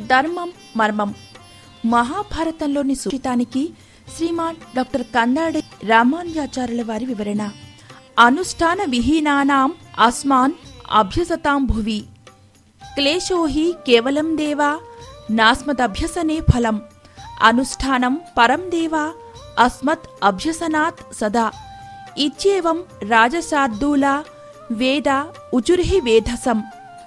ధర్మం మర్మం మహాభారతంలోని సూచితానికి శ్రీమాన్ డాక్టర్ కందాడి రామానుజాచార్యుల వారి వివరణ అనుష్ఠాన విహీనానాం అస్మాన్ అభ్యసతాం భువి క్లేశో హి కేవలం దేవా నాస్మదభ్యసనే ఫలం అనుష్ఠానం పరం దేవా అస్మత్ అభ్యసనాత్ సదా ఇచ్చేవం రాజశార్దూలా వేద ఉచుర్హి వేధసం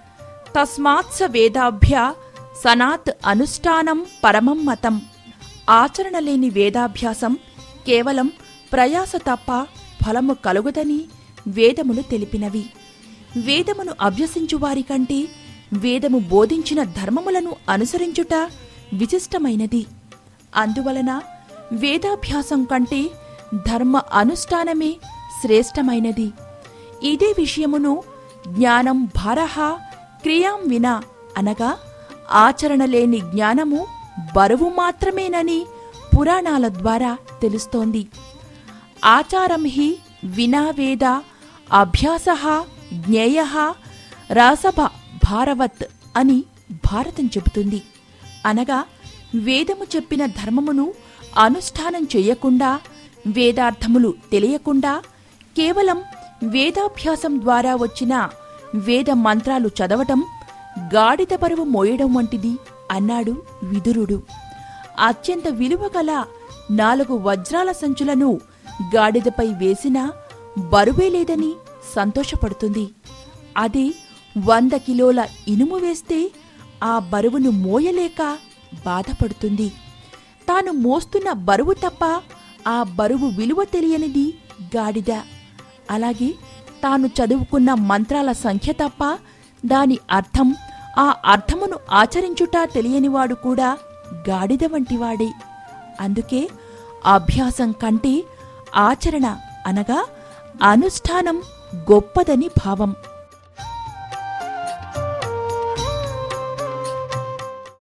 తస్మాత్ స వేదాభ్య సనాత్ అనుష్ఠానం పరమం మతం ఆచరణ లేని వేదాభ్యాసం కేవలం ప్రయాస తప్ప ఫలము కలుగదని వేదములు తెలిపినవి వేదమును అభ్యసించువారి కంటే వేదము బోధించిన ధర్మములను అనుసరించుట విశిష్టమైనది అందువలన వేదాభ్యాసం కంటే ధర్మ అనుష్ఠానమే శ్రేష్టమైనది ఇదే విషయమును జ్ఞానం భారహ క్రియాం వినా అనగా ఆచరణ లేని జ్ఞానము బరువు మాత్రమేనని పురాణాల ద్వారా తెలుస్తోంది ఆచారం హి వినా వేద అభ్యాస జ్ఞేయ రాసభ భారవత్ అని భారతం చెబుతుంది అనగా వేదము చెప్పిన ధర్మమును అనుష్ఠానం చెయ్యకుండా వేదార్థములు తెలియకుండా కేవలం వేదాభ్యాసం ద్వారా వచ్చిన వేద మంత్రాలు చదవటం గాడిద బరువు మోయడం వంటిది అన్నాడు విదురుడు అత్యంత విలువగల నాలుగు వజ్రాల సంచులను గాడిదపై వేసినా బరువే లేదని సంతోషపడుతుంది అదే వంద కిలోల ఇనుము వేస్తే ఆ బరువును మోయలేక బాధపడుతుంది తాను మోస్తున్న బరువు తప్ప ఆ బరువు విలువ తెలియనిది గాడిద అలాగే తాను చదువుకున్న మంత్రాల సంఖ్య తప్ప దాని అర్థం ఆ అర్థమును ఆచరించుట తెలియనివాడు కూడా గాడిద వంటివాడే అందుకే అభ్యాసం కంటే ఆచరణ అనగా అనుష్ఠానం గొప్పదని భావం